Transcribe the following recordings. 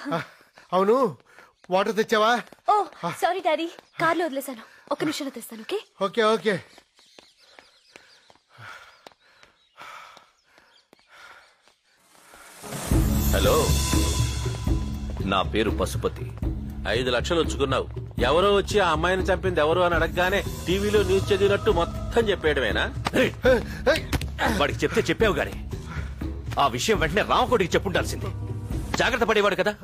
అవును వాటర్ తెచ్చావా ఓ sorry daddy కార్లో వదిలేశాను ఒక్క నిమిషంలో తెస్తాను ఓకే ఓకే ఓకే హలో నా పేరు పశుపతి ఐదు లక్షలు ఉంచుకున్నావు ఎవరో వచ్చి ఆ అమ్మాయిని చంపింది ఎవరు అని అడగగానే టీవీలో న్యూస్ చదివినట్టు మొత్తం చెప్పేయడమేనా ఏయ్, వాడికి చెప్తే చెప్పావు గాని ఆ విషయం వెంటనే రామకోటికి చెప్పుండాల్సింది జాగ్రత్త పడేవాడు కదా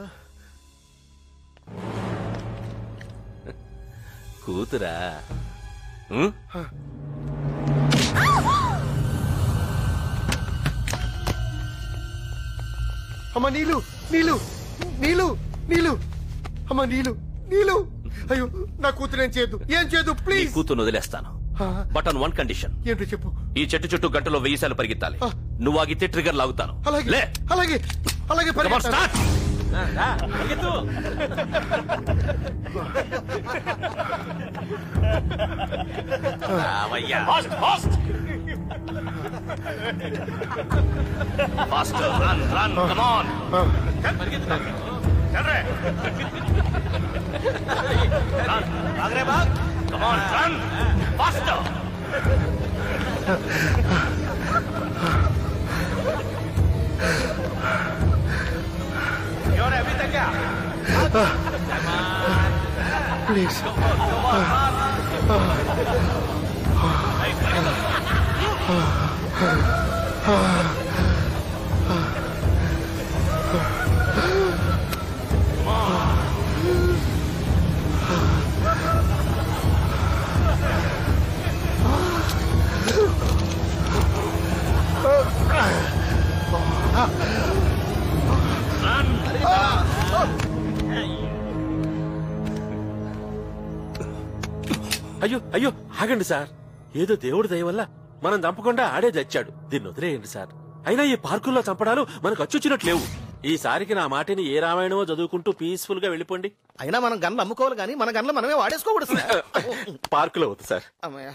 కూతురా ఉం? అమ్మ నీళ్ళు నీళ్ళు నీళ్ళు నీళ్ళు అమ్మ నీళ్ళు నీళ్ళు అయ్యో నా కూతురు ఏం చేయదు ఏం చేయదు నీ ప్లీజ్ కూతుర్ని వదిలేస్తాను బట్ ఆన్ వన్ కండిషన్ ఏంటో చెప్పు ఈ చెట్టు చుట్టూ గంటలో వెయ్యి సార్లు పరిగెత్తాలి ఆ. నువ్వు ఆగితే ట్రిగర్ లాగుతాను అలాగే లే అలాగే అలాగే Come on, పరిగెత్తాను. start. రావయ్యా. Faster, run, run, come on. चल रहे run, भाग रहे भाग come on run faster you're everything क्या ప్లీజ్ అయ్యో అయ్యో ఆగండి సార్ ఏదో దేవుడి దయ వల్ల మనం చంపకుండా ఆడే చచ్చాడు దీన్ని వదిలేయండి సార్ అయినా ఈ పార్కుల్లో చంపడాలు మనకు అచ్చొచ్చినట్లు లేవు ఈసారికి నా మాటిని ఏ రామాయణమో చదువుకుంటూ పీస్ఫుల్ గా వెళ్ళిపోండి అయినా మనం గన్లు అమ్ముకోవాలి కానీ మన గన్లు మనమే వాడేసుకోకూడదు సార్. పార్కులో వద్దు సార్ అమ్మయ్య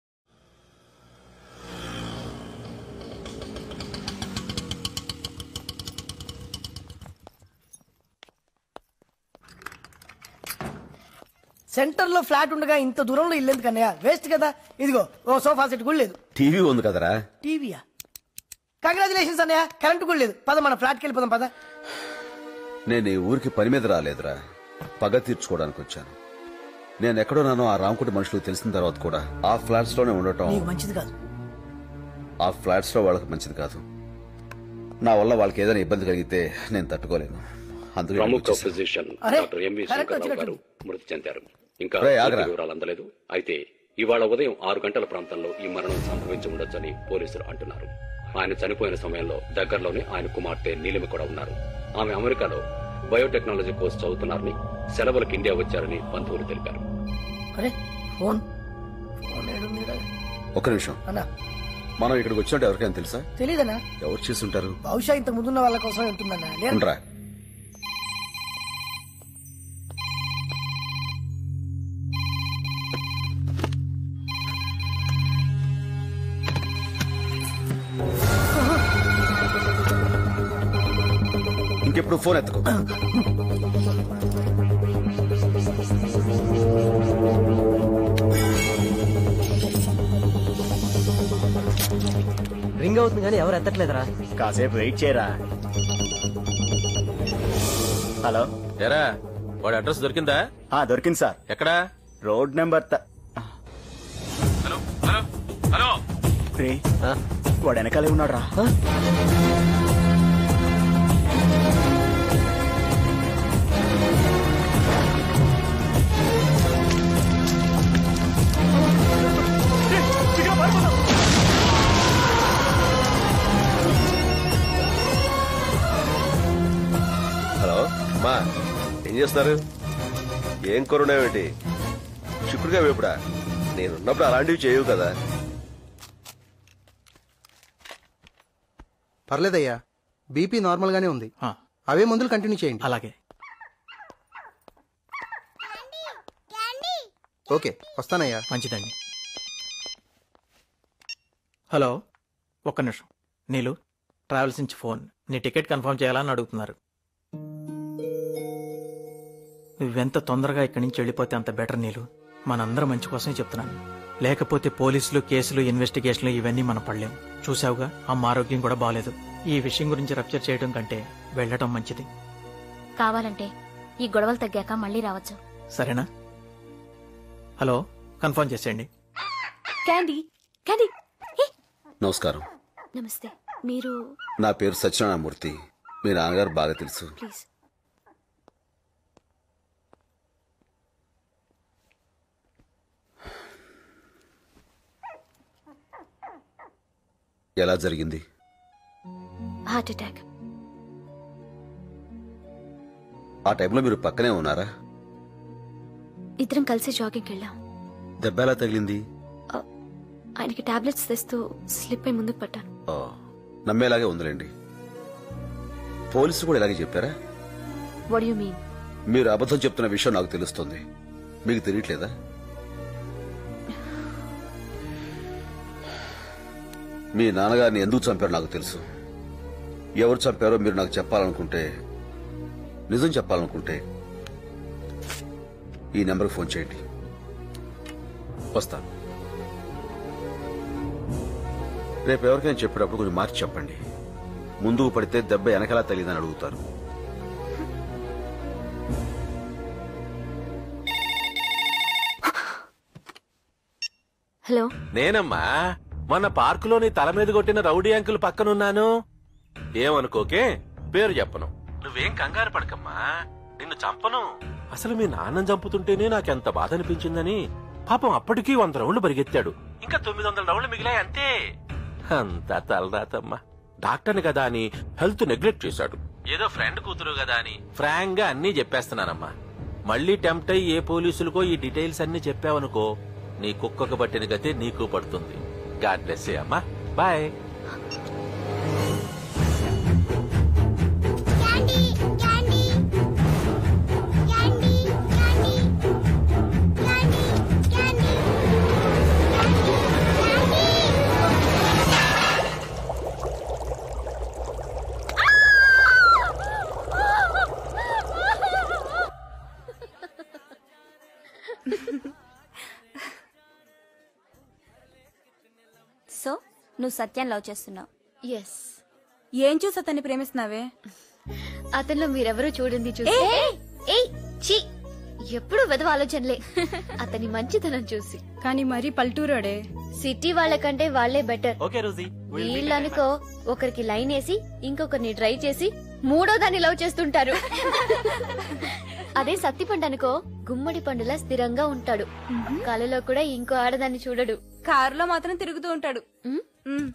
సెంటర్ లో ఫ్లాట్ ఉండగా ఇంత దూరంలో ఇల్లు ఎందుకన్నయ్య వేస్ట్ కదా ఇదిగో ఓ సోఫా సెట్ కూడా లేదు టీవీ ఉంది కదరా టీవీయా కంగ్రాచులేషన్స్ అన్నయ్య కరెంట్ కూడా లేదు పద మన ఫ్లాట్కి వెళ్ళిపోదాం పద నేను ఈ ఊరికి పని మీద రాలేదురా పగ తీర్చుకోవడానికి వచ్చాను నేను ఎక్కడున్నానో ఆ రామకుటి మనుషులు తెలిసిన తర్వాత కూడా ఆ ఫ్లాట్స్ లోనే ఉండటం నీకు మంచిది కాదు ఆ ఫ్లాట్స్ లో వాళ్ళకి మంచిది కాదు నా వల్ల వాళ్ళకి ఏదైనా ఇబ్బంది కలిగితే నేను తట్టుకోలేను అందుకే ఇక్కడికి ప్రముఖ వచ్చేసాను. ఫిజిషియన్ అరే, డాక్టర్ ఎంవి కరెక్ట్ శంకర్రావు వచ్చినట్టు. గారు మృతి చెందారు ఇంకా రేయ్, పూర్తి ఆగ్రా. వివరాలు అందలేదు అయితే ఇవాళ ఉదయం ఆరు గంటల ప్రాంతంలో ఈ మరణం సంభవించి ఉండొచ్చని పోలీసులు అంటున్నారు ఆయన చనిపోయిన సమయంలో దగ్గరలోనే ఆయన కుమార్తె నీలిమ కూడా ఉన్నారు ఆమె అమెరికాలో బయోటెక్నాలజీ కోర్స్ చదువుతున్నారని సెలవులకు ఇండియా వచ్చారని బంధువులు తెలిపారు అరే ఫోన్ ఫోన్ ఏడుందిరా? ఒక్క నిమిషం అన్నా మనం ఇక్కడికి వచ్చినట్టు ఎవరికైనా తెలుసా తెలీదన్నా ఎవరు చేసుంటారు బహుశా ఇంత ముందున్న వాళ్ళ కోసం ఉంటుందన్నా లేదు ఉండరా ఇంకెప్పుడు ఫోన్ ఎత్తుకో రింగ్ అవుతుంది కానీ ఎవరు ఎత్తట్లేదురా కాసేపు వెయిట్ చేయరా హలో ఎరా వాడి అడ్రస్ దొరికిందా ఆ దొరికింది సార్ ఎక్కడా రోడ్ నెంబర్ త- హలో హలో హలో రే, వాడు వెనకాలే ఉన్నాడు రా హలో మా ఏం చేస్తున్నారు ఏం కొరునేమిటి చిక్కుడుగా వేపుడా నేనున్నప్పుడు అలాంటివి చేయవు కదా పర్లేదయ్యా బీపీ నార్మల్ గానే ఉంది అవే మందులు కంటిన్యూ చేయండి అలాగే ఓకే వస్తానయ్యా మంచిదండి హలో ఒక్క నిమిషం నీలు ట్రావెల్స్ నుంచి ఫోన్ నీ టికెట్ కన్ఫర్మ్ చేయాలని అడుగుతున్నారు నువ్వెంత తొందరగా ఇక్కడి నుంచి వెళ్ళిపోతే అంత బెటర్ నీలు మనందరం మంచి కోసమే చెప్తున్నాను లేకపోతే పోలీసులు కేసులు ఇన్వెస్టిగేషన్లు ఇవన్నీ మనం పడలేం చూసావుగా అమ్మ ఆరోగ్యం కూడా బాగాలేదు ఈ విషయం గురించి రప్చర్ చేయడం కంటే వెళ్ళటం మంచిది కావాలంటే ఈ గొడవలు తగ్గాక మళ్ళీ రావచ్చు సరేనా హలో కన్ఫర్మ్ చేసేయండి క్యాండీ క్యాండీ ఏ, నమస్కారం నమస్తే మీరు నా పేరు సత్యనారాయణమూర్తి మీ నాన్నగారు బాగా తెలుసు ప్లీజ్ ఎలా జరిగింది హార్ట్ అటాక్ ఆ టైంలో మీరు పక్కనే ఉన్నారా ఇద్దరం కలిసి జాగింగ్కి వెళ్ళాం దెబ్బ ఎలా తగిలింది ఆయనకి టాబ్లెట్స్ తెస్తూ స్లిప్ అయి ముందుకు పట్టాను ఓ, నమ్మేలాగే ఉందిలేండి పోలీసులు కూడా ఇలాగే చెప్పారా వాట్ యు మీన్ మీరు అబద్ధం చెప్తున్న విషయం నాకు తెలుస్తుంది మీకు తెలియట్లేదా మీ నాన్నగారిని ఎందుకు చంపారో నాకు తెలుసు ఎవరు చంపారో మీరు నాకు చెప్పాలనుకుంటే నిజం చెప్పాలనుకుంటే ఈ నెంబర్కి ఫోన్ చేయండి వస్తాను రేపు ఎవరికైనా చెప్పేటప్పుడు కొంచెం మార్చి చెప్పండి ముందుకు పడితే దెబ్బ వెనకలా తగిలిందని అడుగుతారు హలో నేనమ్మా మొన్న పార్కులోని తల మీద కొట్టిన రౌడీ అంకుల్ పక్కనున్నాను ఏమనుకోకే పేరు చెప్పను నువ్వేం కంగారు పడకమ్మా నిన్ను చంపను అసలు మీ నాన్నని చంపుతుంటేనే నాకెంత బాధ అనిపించిందని పాపం అప్పటికీ వంద రౌండ్లు పరిగెత్తాడు ఇంకా తొమ్మిది వందల రౌండ్లు మిగిలాయి అంతే అంతా తలరాతమ్మా డాక్టర్ని కదా అని హెల్త్ నెగ్లెక్ట్ చేశాడు ఏదో ఫ్రెండ్ కూతురు కదా అని ఫ్రాంక్ గా అన్నీ చెప్పేస్తున్నానమ్మా మళ్ళీ టెంప్ట్ అయ్యి ఏ పోలీసులకో ఈ డీటెయిల్స్ అన్ని చెప్పావనుకో నీ కుక్కకు పట్టిన గతి నీకు పడుతుంది గాడ్ బ్లెస్ అమ్మా బాయ్ సో నువ్వు సత్యాన్ని లవ్ చేస్తున్నావు ఎస్ ఏం చూసి అతన్ని ప్రేమిస్తున్నావే అతనిలో మీరెవరూ చూడండి చూసి ఏయ్ ఛీ ఎప్పుడు వెదవ ఆలోచనలే అతని మంచితనం చూసి కానీ మరీ పల్టూరాడే సిటీ వాళ్ళకంటే వాళ్ళే బెటర్ ఓకే రోజీ వీళ్ళు అనుకో ఒకరికి లైన్ వేసి ఇంకొకరిని ట్రై చేసి మూడో దాన్ని లవ్ చేస్తుంటారు అదే సత్తి పండు అనుకో గుమ్మడి పండులా స్థిరంగా ఉంటాడు కలలో కూడా ఇంకో ఆడదాన్ని చూడడు కారులో మాత్రం తిరుగుతూ ఉంటాడు మ్.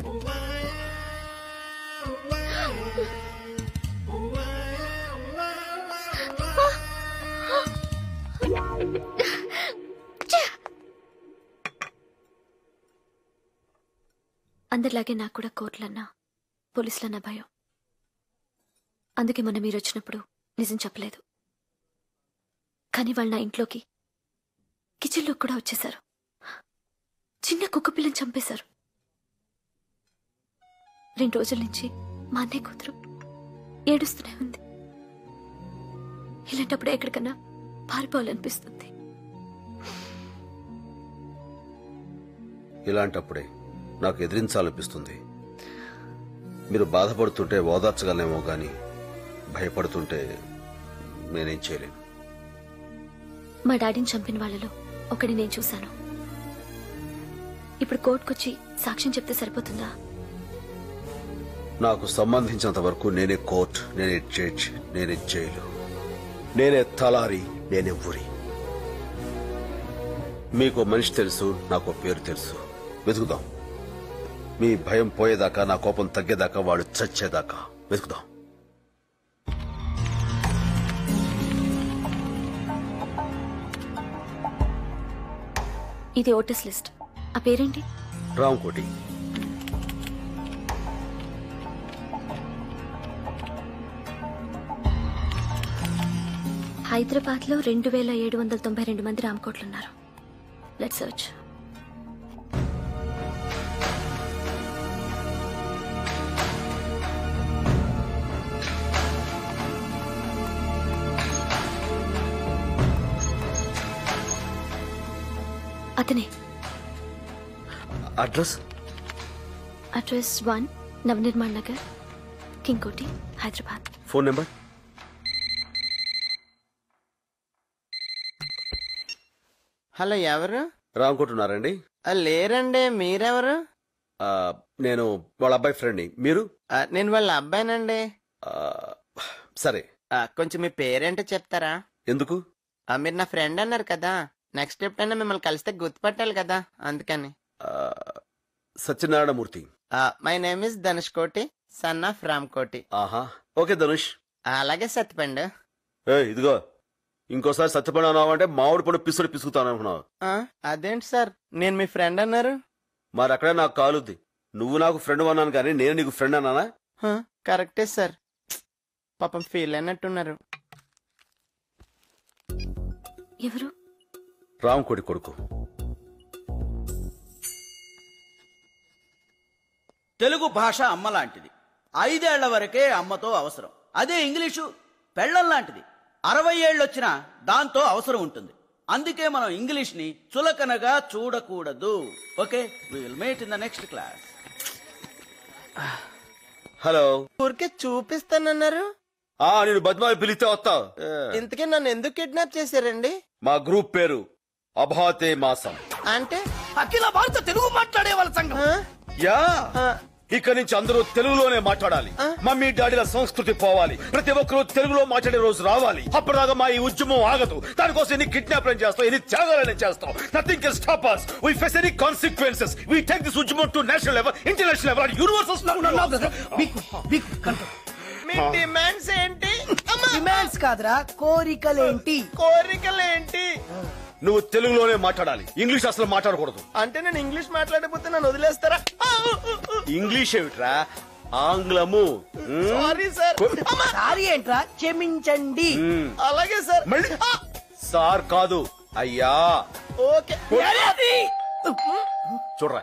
అందరిలాగే నాకు కూడా కోర్టులన్నా పోలీసులన్నా భయం అందుకే మొన్న మీరు వచ్చినప్పుడు నిజం చెప్పలేదు కానీ వాళ్ళు నా ఇంట్లోకి కిచెన్లోకి కూడా వచ్చేశారు చిన్న కుక్క పిల్లని చంపేశారు రెండు రోజుల నుంచి మా అన్నయ్య కూతురు ఏడుస్తూనే ఉంది ఇలాంటప్పుడు ఎక్కడికన్నా పారిపోవాలనిపిస్తుంది ఇలాంటప్పుడే నాకు ఎదిరించాలనిపిస్తుంది మీరు బాధపడుతుంటే ఓదార్చగలనేమో గాని భయపడుతుంటే నేనేం చేయలేను మా డాడీని చంపిన వాళ్ళలో ఒకటి నేను చూశాను ఇప్పుడు కోర్టుకొచ్చి సాక్ష్యం చెప్తే సరిపోతుందా నాకు సంబంధించినంత వరకు నేనే కోర్ట్ నేనే జడ్జ్ నేనే జైలు నేనే తలారి నేనే ఊరి మీకు మనిషి తెలుసు నాకు పేరు తెలుసు వెతుకుదాం మీ భయం పోయేదాకా నా కోపం తగ్గేదాకా వాడు చచ్చేదాకా వెతుకుదాం ఇది ఓటర్స్ లిస్ట్ ఆ పేరేంటి రాంకోటి హైదరాబాద్ లో రెండు వేల ఏడు వందల తొంభై రెండు మంది రామకోట్లున్నారు లెట్ సర్చ్ అతనే address address one Navanirman Nagar King Koti Hyderabad phone number hello ఎవరు రామకుంటున్నారండి ఆ, లేరండి మీరెవరు ఆ, నేను వాళ్ళ అబ్బాయి ఫ్రెండ్ని మీరు ఆ, నేను వాళ్ళ అబ్బాయినండి ఆ, సరే ఆ, కొంచెం మీ పేరేంటో చెప్తారా ఎందుకు ఆ, మీరు నా ఫ్రెండ్ అన్నారు కదా నెక్స్ట్ ఎప్పుడైనా మిమ్మల్ని కలిస్తే గుర్తుపట్టాలి కదా అందుకని ఆ, Satyanarayanamurthy my name is Dhanush Koti son of Ram కోటి ఆహా ఓకే ధనుష్ అలాగే సత్యపండు ఏ ఇదిగో ఇంకోసారి సత్యపడి అన్నావంటే మామిడి పండు పిసుడు పిసుకుతాను అనుకున్నావు ఆ, అదేంటి సార్ నేను మీ ఫ్రెండ్ అన్నారు మరి అక్కడే నాకు కాలుద్ది నువ్వు నాకు ఫ్రెండ్ అన్నాను కానీ నేను నీకు ఫ్రెండ్ అన్నానా హ, కరెక్టే సార్ పాపం ఫీల్ అయినట్టున్నారు ఎవరు రామకోడి కొడుకు తెలుగు భాష అమ్మ లాంటిది ఐదేళ్ల వరకే అమ్మతో అవసరం అదే ఇంగ్లీషు పెళ్ళం లాంటిది అరవై ఏళ్ళొచ్చినా దాంతో అవసరం ఉంటుంది అందుకే మనం ఇంగ్లీష్ ని చులకనగా చూడకూడదు okay will meet in the next class hello ఊరికే చూపిస్తానన్నారు ఆ నేను బద్మాయి పిలిస్తే వస్తావు ఇంతకీ నన్ను ఎందుకు కిడ్నాప్ చేశారండి మా గ్రూప్ పేరు అభాతే మాసం అంటే అఖిల భారత తెలుగు మాట్లాడే వాళ్ళ సంఘం యా ఇక నుంచి అందరూ తెలుగులోనే మాట్లాడాలి మమ్మీ డాడీల సంస్కృతి పోవాలి ప్రతి ఒక్కరూ తెలుగులో మాట్లాడే రోజు రావాలి అప్పటిదాకా మా ఈ ఉద్యమం ఆగదు దానికోసం ఎన్ని కిడ్నాప్లను చేస్తాం ఎన్ని త్యాగాలని చేస్తాం nothing can stop us we face any consequences we take this ఉద్యమం to national level international level and universal మీ డిమాండ్స్ ఏంటి డిమాండ్స్ కాదురా కోరికలేంటి కోరికలేంటి నువ్వు తెలుగులోనే మాట్లాడాలి ఇంగ్లీష్ అసలు మాట్లాడకూడదు అంటే నేను ఇంగ్లీష్ మాట్లాడకపోతే నన్ను వదిలేస్తారా ఇంగ్లీష్ ఏమిట్రా ఆంగ్లము మ్మ్? సారీ సార్ సారీ ఏంట్రా క్షమించండి మ్మ్. అలాగే సార్ మళ్ళీ సార్ కాదు అయ్యా ఓకే చూడరా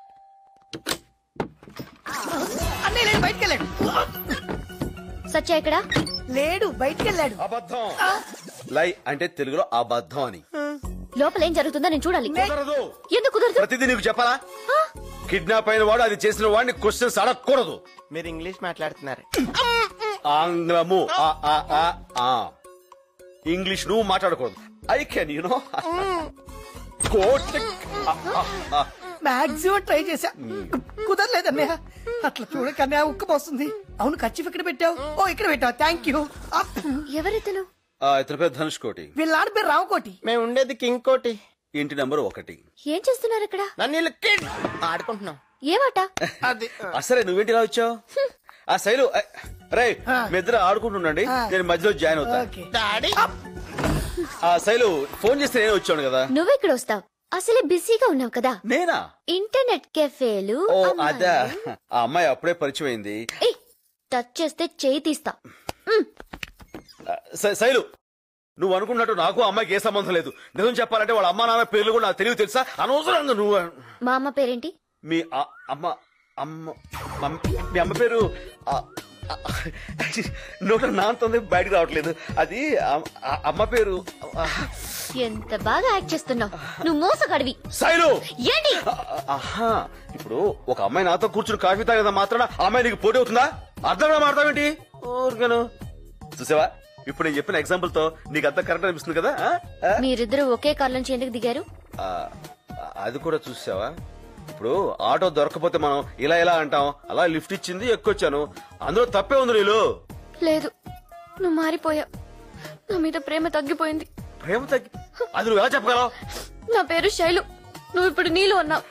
అన్నయ్య లేడు బయటికి వెళ్ళాడు సత్య ఇక్కడ లేడు బయటికి వెళ్ళాడు అబద్ధం లై అంటే తెలుగులో అబద్ధం అని లోపల ఏం జరుగుతుందో నేను చూడాలి కుదరదు ఎందుకు కుదరదు ప్రతిదీ నీకు చెప్పాలా కిడ్నాప్ అయిన వాడు అది చేసిన వాడిని క్వశ్చన్స్ అడగకూడదు మీరు ఇంగ్లీష్ మాట్లాడుతున్నారు ఆంగ్లము ఆ, ఆ, ఆ, ఆ. ఇంగ్లీష్ నువ్వు మాట్లాడకూడదు ఐ కెన్ యు నో కోట్ మాక్సిమం ట్రై చేశా కుదరలేదు అన్నయ్య అట్లా చూడక అన్నయ్య ఉక్క పోస్తుంది అవును ఖర్చు ఇక్కడ పెట్టావు ఓ ఇక్కడ పెట్టావు థ్యాంక్ యూ ఎవరితను ఇతని పేరు ధనుష్ కోటి వీళ్ళ ఆడ పేరు రావుకోటి మేము ఉండేది కింగ్ కోటి ఇంటి నెంబర్ ఒకటి ఏం చేస్తున్నారు ఇక్కడ నన్ను వీళ్ళు kid ఆడుకుంటున్నాం ఏమాట అది అసలే నువ్వేంటి ఇలా వచ్చావు ఆ శైలు రే మీ ఇద్దరు ఆడుకుంటుండండి నేను మధ్యలో జాయిన్ అవుతా డాడీ ఆ శైలు ఫోన్ చేస్తే నేను వచ్చాను కదా నువ్వెక్కడ వస్తావు అసలే బిజీగా ఉన్నావు కదా నేనా ఇంటర్నెట్ కెఫేలు ఓ అదా ఆ అమ్మాయి అప్పుడే పరిచయం అయింది ఏయ్, టచ్ చేస్తే చేయి తీస్తా ఆ, శై- శైలు నువ్వు అనుకున్నట్టు నాకు ఆ అమ్మాయికి ఏ సంబంధం లేదు నిజం చెప్పాలంటే వాళ్ళ అమ్మా నాన్న పేర్లు కూడా నాకు తెలియదు తెలుసా అనవసరంగా నువ్వు మా అమ్మ పేరేంటి మీ ఆ- అమ్మ అమ్మ మమ్- మీ అమ్మ పేరు ఆ- ఆ- నోట నాంతుంది బయటకు రావట్లేదు అది ఆ- ఆ అమ్మ పేరు ఆ, ఎంత బాగా యాక్ట్ చేస్తున్నావు నువ్వు మోసగడివి శైలు ఏంటి ఆహా ఇప్పుడు ఒక అమ్మాయి నాతో కూర్చుని కాఫీ తాగదా మాత్రాన ఆ అమ్మాయి నీకు పోటీ అవుతుందా అర్థంగా మాడతావేంటి ఊరికను చూసావా ఇప్పుడు నేను చెప్పిన ఎగ్జాంపుల్ తో నీకు అంత కరెక్ట్ అనిపిస్తుంది కదా ఆ? ఆ? మీరిద్దరు ఒకే కార్ నుంచి ఎందుకు దిగారు ఆ, అది కూడా చూసావా ఇప్పుడు ఆటో దొరకపోతే మనం ఇలా ఇలా అంటాం అలా లిఫ్ట్ ఇచ్చింది ఎక్కొచ్చాను అందులో తప్పే ఉంది నీళ్ళు లేదు నువ్వు మారిపోయావు నా మీద ప్రేమ తగ్గిపోయింది ప్రేమ తగ్గి అది నువ్వు ఎలా చెప్పగలవు నా పేరు శైలు నువ్వు ఇప్పుడు నీళ్ళు అన్నావు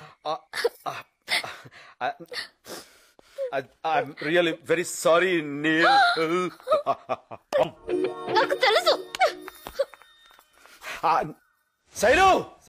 రియల్లీ వెరీ సారీ నీల్ నాకు తెలుసు శైలు